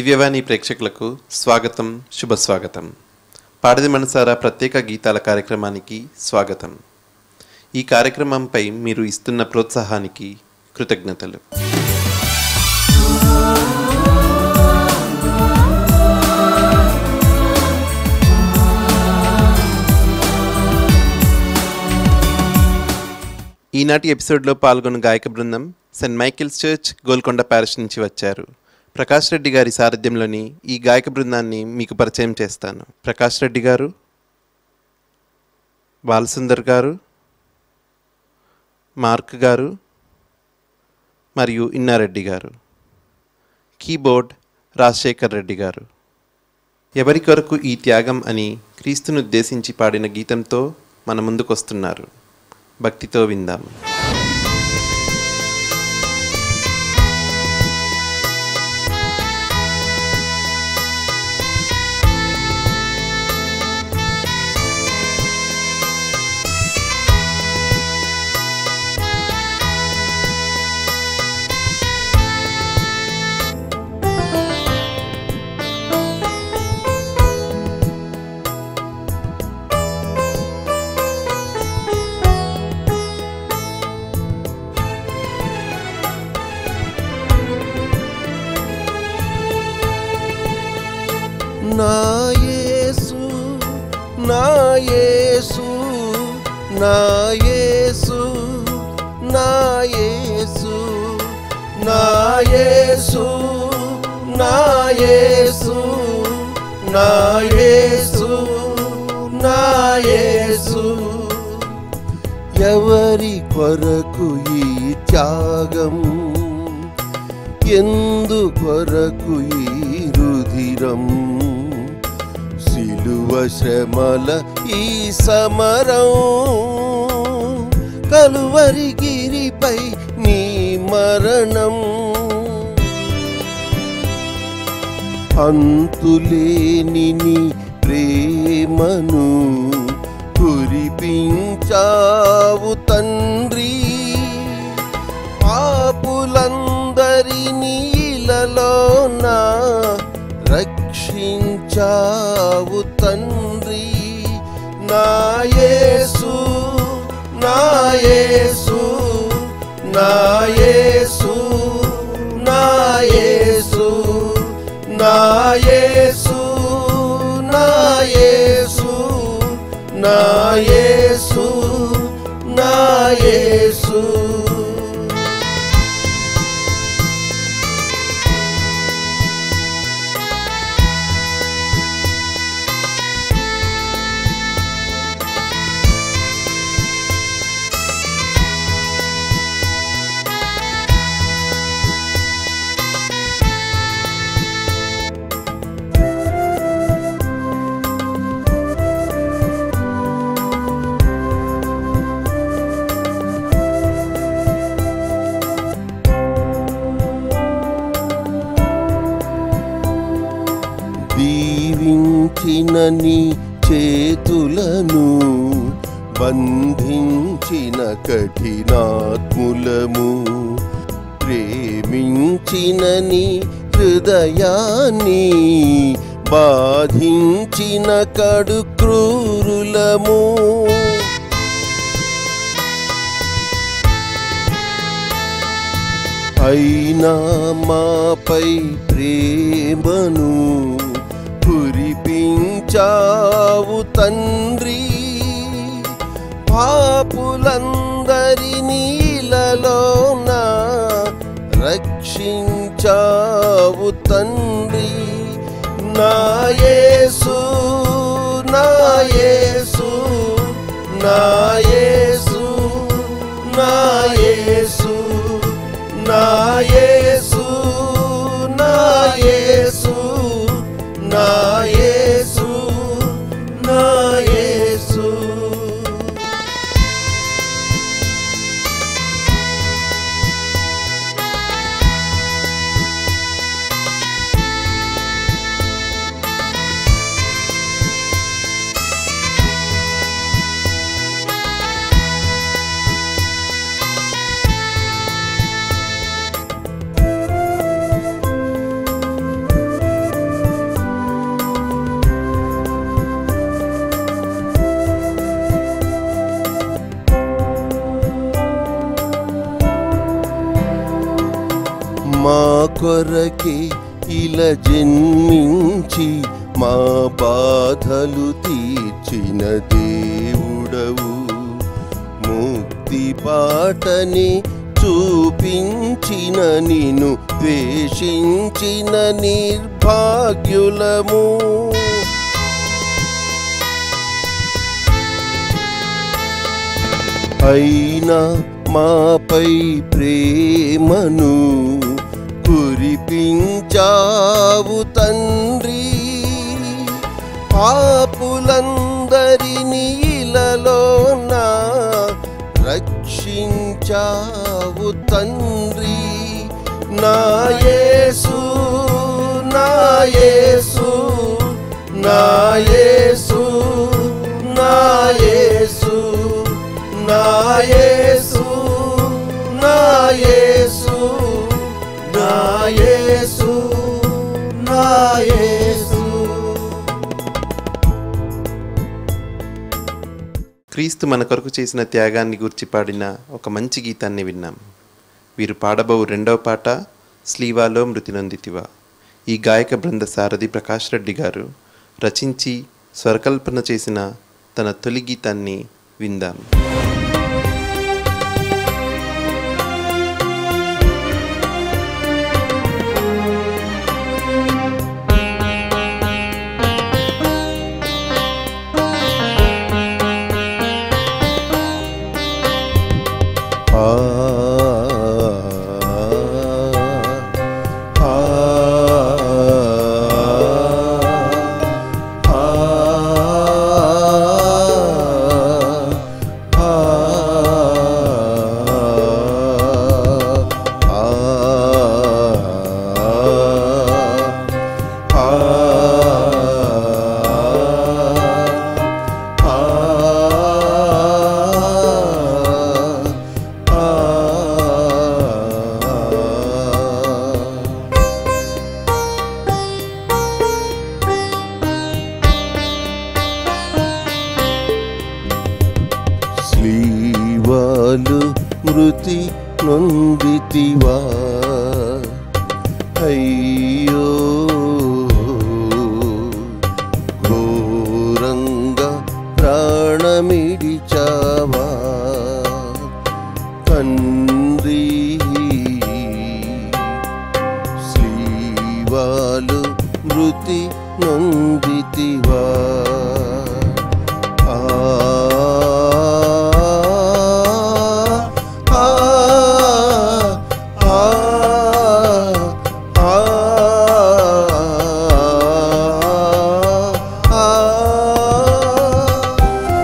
దివ్యవాణి ప్రేక్షకులకు స్వాగతం శుభస్వాగతం పాడది మనసారా ప్రత్యేక గీతాల కార్యక్రమానికి స్వాగతం ఈ కార్యక్రమంపై మీరు ఇస్తున్న ప్రోత్సాహానికి కృతజ్ఞతలు ఈనాటి ఎపిసోడ్లో పాల్గొన్న గాయక బృందం saint Michael's church Golconda parish నుంచి వచ్చారు ప్రకాష్ రెడ్డి గారి సారథ్యంలోని ఈ గాయక బృందాన్ని మీకు పరిచయం చేస్తాను ప్రకాష్ రెడ్డి గారు బాలసుందర్ గారు మార్క్ గారు మరియు ఇన్నారెడ్డి గారు కీబోర్డ్ రాజశేఖర్ రెడ్డి గారు ఎవరి కొరకు ఈ త్యాగం అని క్రీస్తును ఉద్దేశించి పాడిన గీతంతో మన ముందుకొస్తున్నారు భక్తితో విందాం నా యేసు నా యేసు నా యేసు నా యేసు నా యేసు నా యేసు నా యేసు నా యేసు ఎవరి కొరకు ఈ త్యాగం ఎందు కొరకు ఈ రుధిరం సిలువ శ్రమల ఈ సమరం కలువరి గిరిపై నీ మరణం అంతులేని నీ ప్రేమను కురిపించావు తండ్రి పాపులందరి నీలలోన రక్షించావు తండ్రి నా యేసు నా యేసు నా యేసు నా యేసు నా యేసు నా యేసు నా యేసు నా యేసు దీవించిన నీ చేతులను బంధించిన కఠినాత్ములము ప్రేమించిన నీ హృదయాన్ని బాధించిన కడు క్రూరులము అయినా మాపై ప్రేమను కురిపించావు తండ్రి పాపులందరి నీలలోన రక్షించావు తండ్రి నా యేసు నా యేసు నా యేసు నా యేసు నా యేసు నా యేసు నా యేసు నా యేసు కొరకే ఇలా జన్మించి మా బాధలు తీర్చిన దేవుడవు ముక్తి బాటని చూపించిన నిన్ను ద్వేషించిన నిర్భాగ్యులము అయినా మాపై ప్రేమను కురిపించావు తండ్రి పాపులందరినీ ఇలలోన రక్షించావు తండ్రి నా యేసు నా యేసు నా యేసు నా యేసు నా యేసు నా యేసు నా యేసు నా యేసు క్రీస్తు మన కొరకు చేసిన త్యాగాన్ని గుర్చి పాడిన ఒక మంచి గీతాన్ని విన్నాం వీరు పాడబోవు రెండవ పాట స్లీవాలో మృతి నొందితివా ఈ గాయక బృంద సారథి ప్రకాష్ రెడ్డి గారు రచించి స్వరకల్పన చేసిన తన తొలి గీతాన్ని విందాం ఆ ఆ శ్రీవాలు మృతి నొందితివా అయ్యో ఘోరంగా ప్రాణమిడిచావా తండ్రి శ్రీవాలు మృతి నొందితివా ఆ ఆ ఆ ఆ ఆ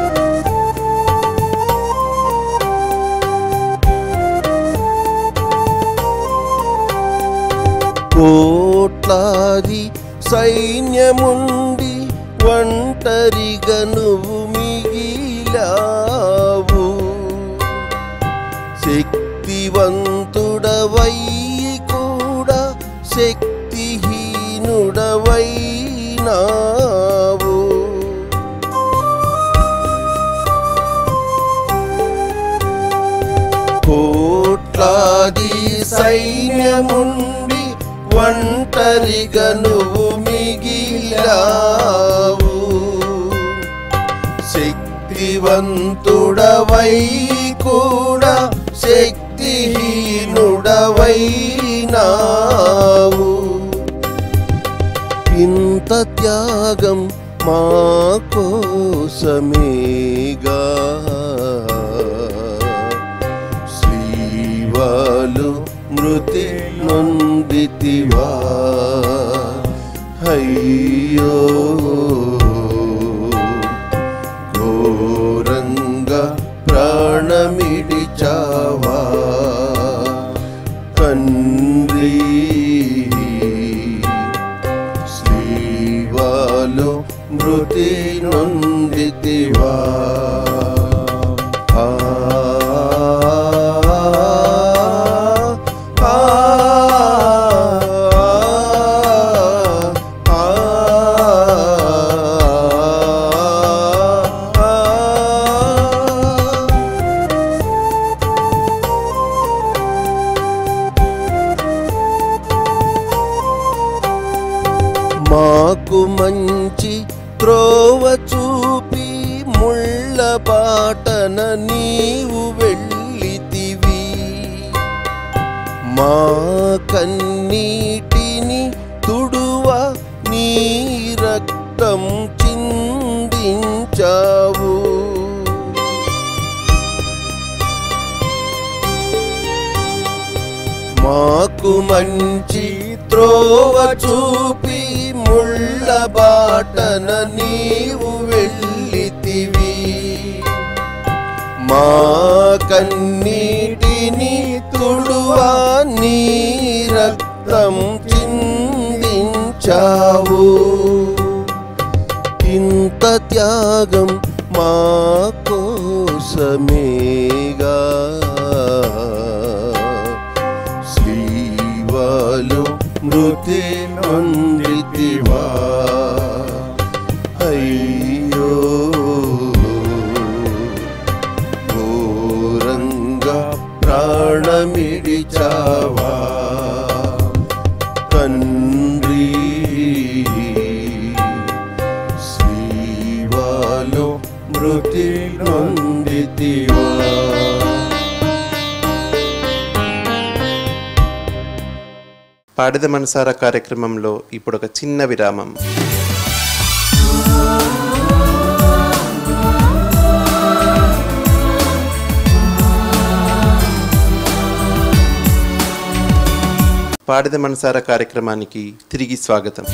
కోట్లాది సైన్యముండి ఒంటరిగా నువ్వు మిగిలావు శక్తివంతుడవై కూడా శక్తిహీనుడవైనావు కోట్లాది సైన్యముండి ఒంటరిగా నువ్వు మిగిలావు శక్తివంతుడవై కూడా శక్తిహీనుడవైనావు ఇంత త్యాగం మా కోసమేగా శ్రీవాలు మృతి నొందితివా అయ్యో ఘోరంగా ప్రాణమిడిచావా తండ్రి శ్రీవాలు మృతి నొందితివా ఆ ఆ ఆ ఆ త్రోవ చూపి ముళ్ళ బాటన నీవు వెళ్ళితివి మా కన్నీటిని తుడువ నీ రక్తం చిందించావు మాకు మంచి త్రోవ చూపి ముళ్ళ బాటన నీవు వెళ్ళితివి మా కన్నీటిని తుడువా నీ రక్తం చిందించావు ఇంత త్యాగం మా కోసమేగా శ్రీవాలు మృతి నొందితివా అయ్యో ఘోరంగా ప్రాణమిడిచావా తండ్రి శ్రీవాలు మృతి నొందితివా పాడిద మనసార కార్యక్రమంలో ఇప్పుడు ఒక చిన్న విరామం పాడిద మనసార కార్యక్రమానికి తిరిగి స్వాగతం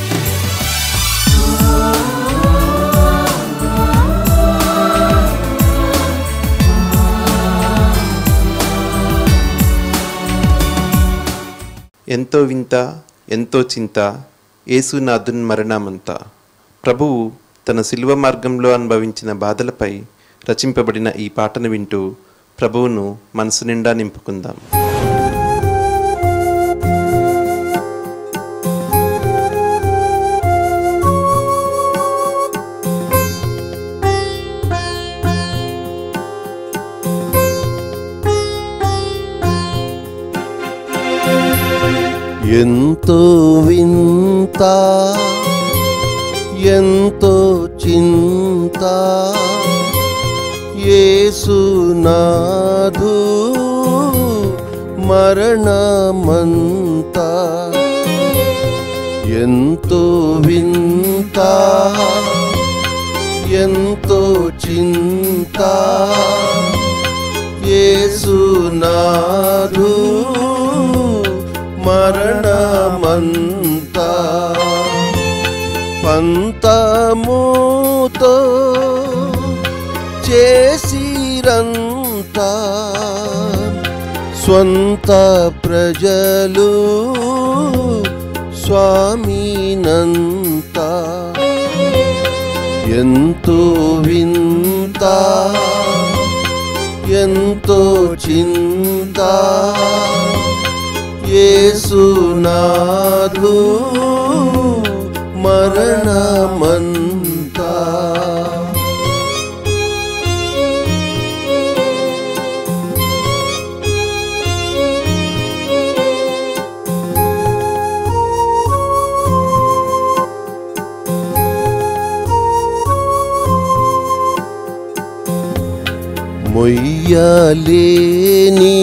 ఎంతో వింత ఎంతో చింత ఏసునాథున్ మరణమంతా ప్రభువు తన శిల్వ మార్గంలో అనుభవించిన బాధలపై రచింపబడిన ఈ పాటను వింటూ ప్రభువును మనసు నిండా నింపుకుందాం ఎంతో వింత ఎంతో చింత యేసునాథు మరణమంత ఎంతో వింత ఎంతో చింత యేసునాథు మరణమంతా పంతముతో చేసిరంతా స్వంత ప్రజలు స్వామినంతా ఎంతో వింత ఎంతో చింత యేసునాథు మరణమంతా మొయ్యలేని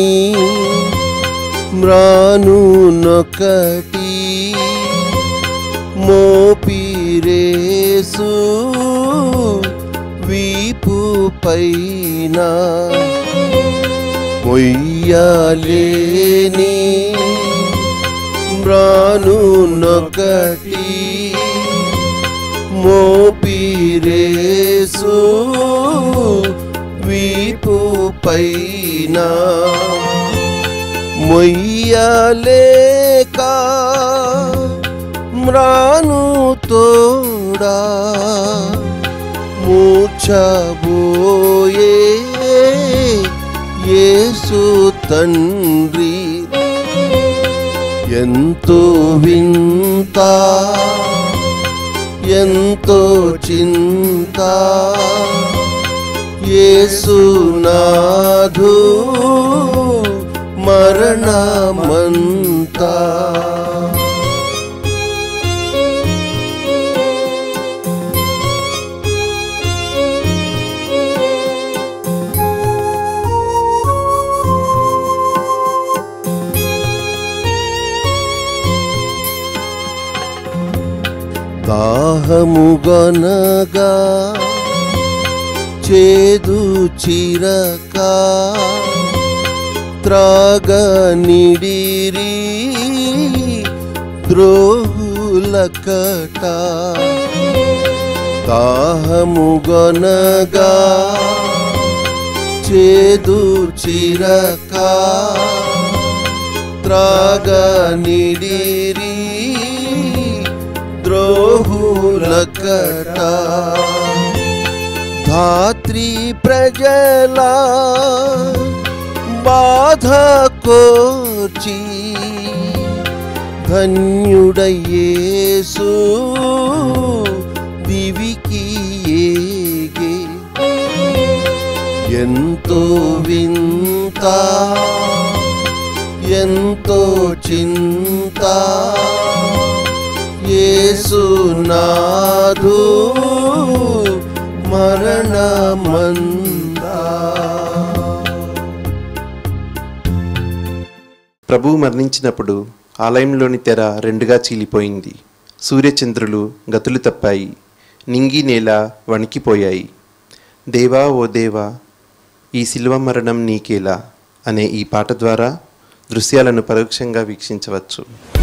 మ్రానునొకటి మోపిరేసు వీపు పైన మొయ్యలేని మ్రానునొకటి మోపిరేసు వీపు పైన మొయ్యలేక మ్రాను తోడా మూర్ఛబోయే యేసు తండ్రి ఎంతో వింత ఎంతో చింత యేసునాథు మరణమంతా దాహముగనగా చేదు చిరక త్రాగ నిడిరి ద్రోహులకట దాహముగనగా చేదు చిరక త్రాగ నిడిరి ద్రోహులకట ధాత్రి ప్రజల బాధ కోర్చి ధన్యుడయేసు దివికి ఏగే ఎంతో వింత ఎంతో చింత యేసునాథు మరణమందా ప్రభువు మరణించినప్పుడు ఆలయంలోని తెర రెండుగా చీలిపోయింది సూర్యచంద్రులు గతులు తప్పాయి నింగి నేల వణికిపోయాయి దేవా ఓ దేవా ఈ శిల్వ మరణం నీకేలా అనే ఈ పాట ద్వారా దృశ్యాలను పరోక్షంగా వీక్షించవచ్చు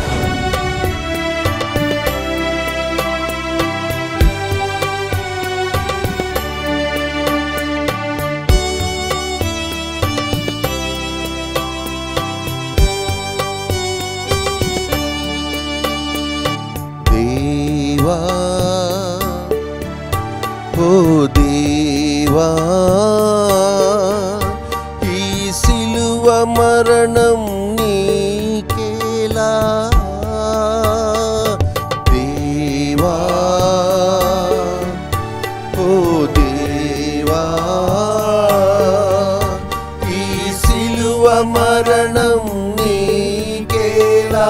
దేవా ఓ దేవా ఈ సిలువ మరణం నీకేలా దేవా ఓ దేవా ఈ సిలువ మరణం నీకేలా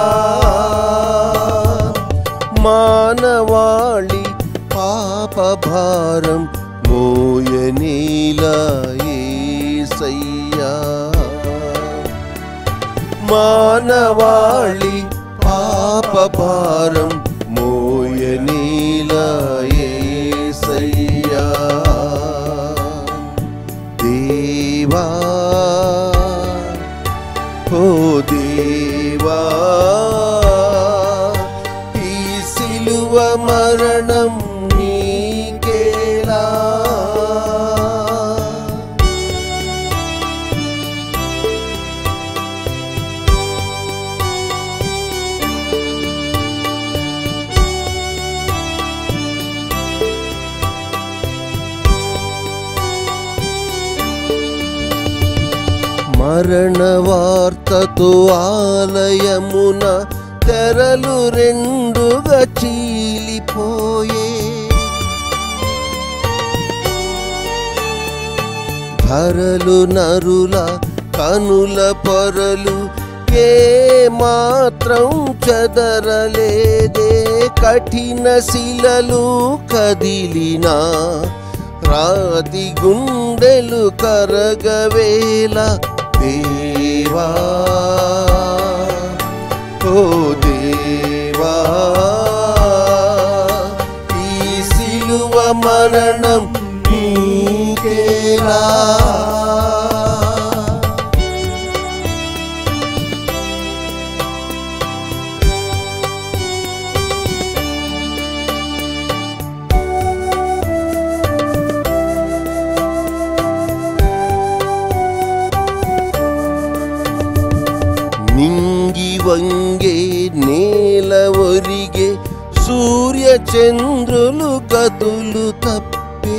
మానవాళి పాప భారం మోయనీలా ఏసయ్యా మానవాళి పాప భారం మోయనీలా ఏసయ్యా దేవా ఓ దేవా ఈ సిలువ మరణం నీకేలా మరణ వార్తతో ఆలయమున తెరలు రెండుగా చీలిపోయే ధరలు నరుల కనుల పొరలు ఏ మాత్రం చదరలేదే కఠిన శిలలు కదిలినా రాతి గుండెలు కరగవేల దేవా ఓ దేవా ఈ సిలువ మరణం నీకేలా నింగి వంగే నేల ఒరిగే సూర్య చంద్రులు గతులు తప్పే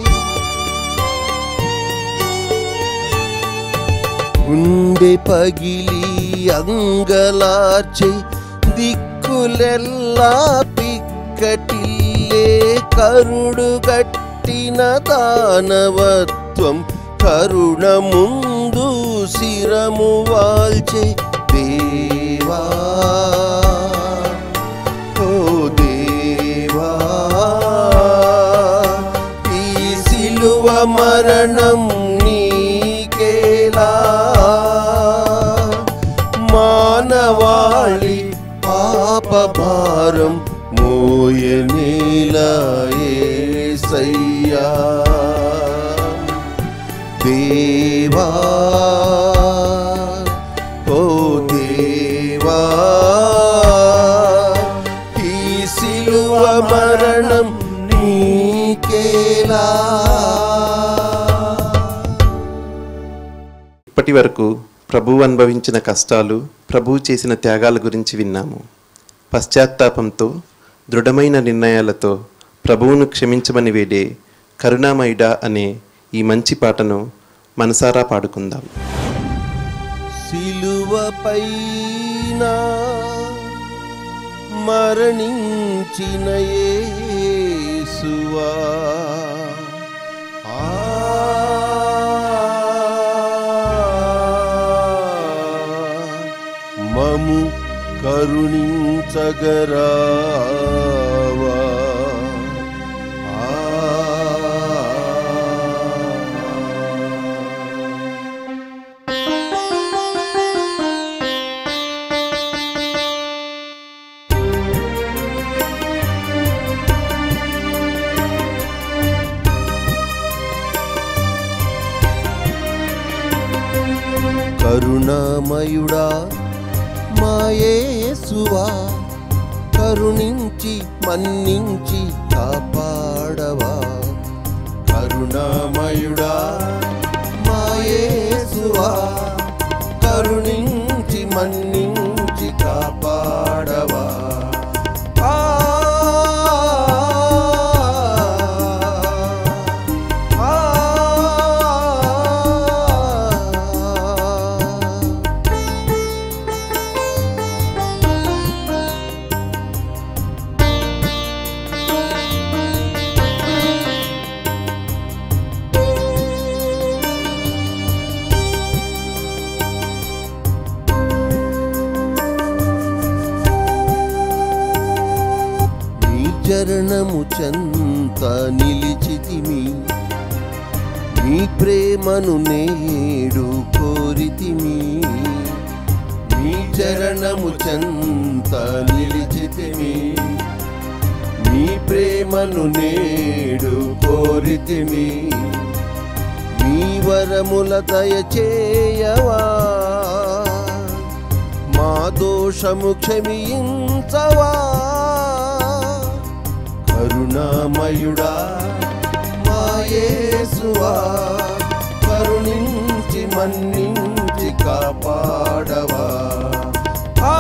గుండె పగిలి అంగలార్చే దిక్కులెల్లా పిక్కటిల్లే కరుడు గట్టిన దానవత్వం కరుణ ముందు శిరము వాల్చే దేవా ఓ దేవా ఈ సిలువ మరణం నీకేలా మానవాళి పాప భారం మోయనీలా దేవా దేవా ఓ దేవా ఈ సిలువ మరణం నీకేలా ఇప్పటి వరకు ప్రభువు అనుభవించిన కష్టాలు ప్రభువు చేసిన త్యాగాల గురించి విన్నాము పశ్చాత్తాపంతో దృఢమైన నిర్ణయాలతో ప్రభువును క్షమించమని వేడే కరుణామయుడా అనే ఈ మంచి పాటను మనసారా పాడుకుందాం సిలువపైన మరణించిన యేసువా ఆ మము కరుణించగరావా ఆ కరుణామయుడా మాయేసువా కరుణించి మన్నించి కాపాడవా కరుణామయుడా మాయేసువా కరుణించి మన్నించి కాపాడవా ఆ నీ చరణము చెంత నిలిచితిమి నీ ప్రేమను నేడు కోరితిమి నీ చరణము చెంత నిలిచితిమి నీ ప్రేమను నేడు కోరితిమి నీ వరముల దయచేయవా మా దోషము క్షమించవా కరుణామయుడా మాయేసువా కరుణించి మన్నించి కాపాడవా ఆ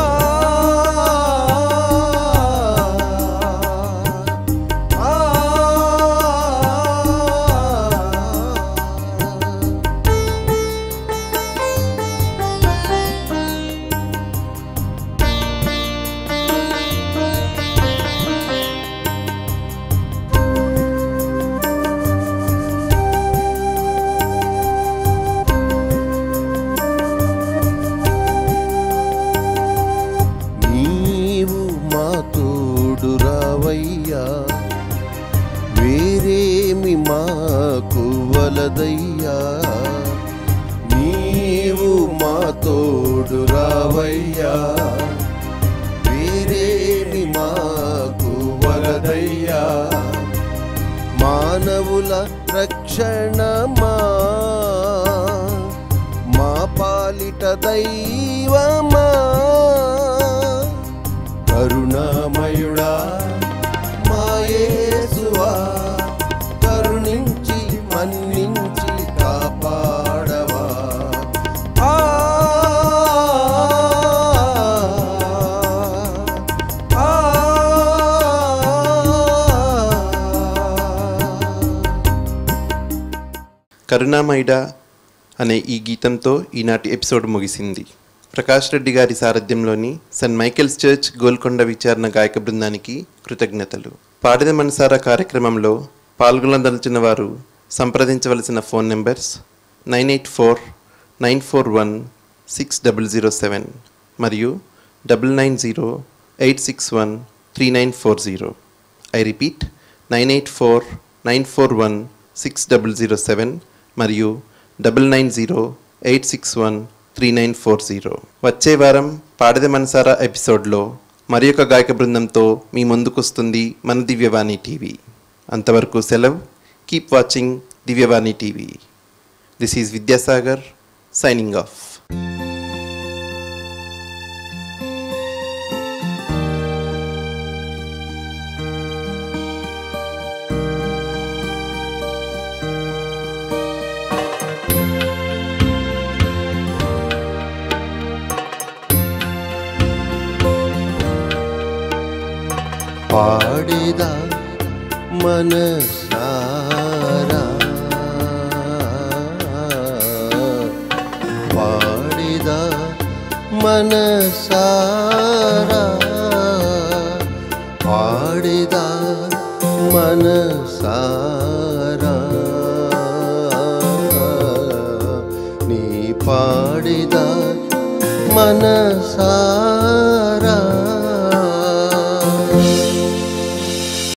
ఆ నీవు మా తోడు రావయ్యా వేరేమి మాకు వలదయ్యా నీవు మా తోడు రావయ్యా వేరేమి మాకు వలదయ్యా మానవుల రక్షణమా మా పాలిట దైవమా కరుణామయుడా మాయేసువా కరుణించి మన్నించి కాపాడవా ఆ ఆ కరుణామయుడా అనే ఈ గీతంతో ఈనాటి ఎపిసోడ్ ముగిసింది ప్రకాష్ రెడ్డి గారి సారథ్యంలోని సెయింట్ మైకేల్స్ చర్చ్ గోల్కొండ విచారణ గాయక బృందానికి కృతజ్ఞతలు పాడిన మనసారా కార్యక్రమంలో పాల్గొనదలిచిన వారు సంప్రదించవలసిన phone numbers nine eight four nine four one six double zero seven మరియు double nine zero eight six one three nine four zero I repeat nine eight four nine four one six double zero seven మరియు double nine zero eight six one three nine four zero వచ్చే వారం పాడద మనసారా ఎపిసోడ్లో మరి ఒక గాయక బృందంతో మీ ముందుకొస్తుంది మన దివ్యవాణి TV అంతవరకు సెలవు keep watching Divyavani TV this is Vidyasagar signing off పాడిద మనసారా పాడిద మనసారా పాడిద మనసారా నీ పాడిద మనసారా